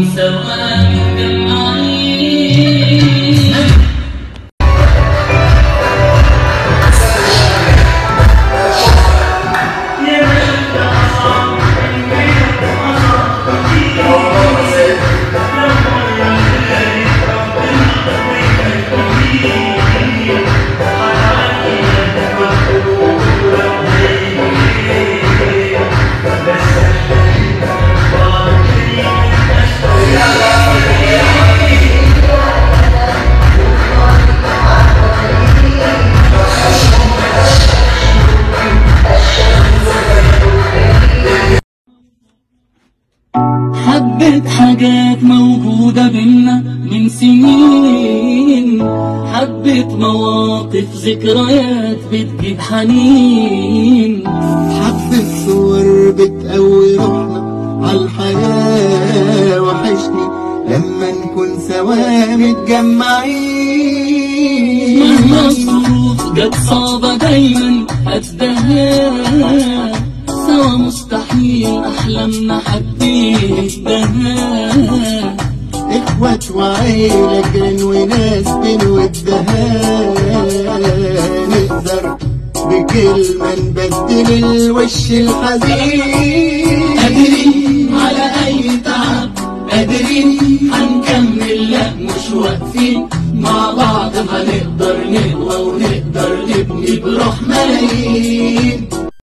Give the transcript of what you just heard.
سوا متجمعين حبة حاجات موجودة بينا من سنين حبة مواقف ذكريات بتجيب حنين حبة صور بتقوي روحنا عالحياة وحشني لما نكون سوا متجمعين مهما الظروف جت صعبة دايما قدها سوا مستحيل أحلامنا حد يهدها اخوات وعيلة كان وناس بنودها نقدر بكلمة نبدل الوش الحزين قادرين على أي تعب قادرين هنكمل لا مش واقفين مع بعض هنقدر نقوى ونقدر نبني بروح ملايين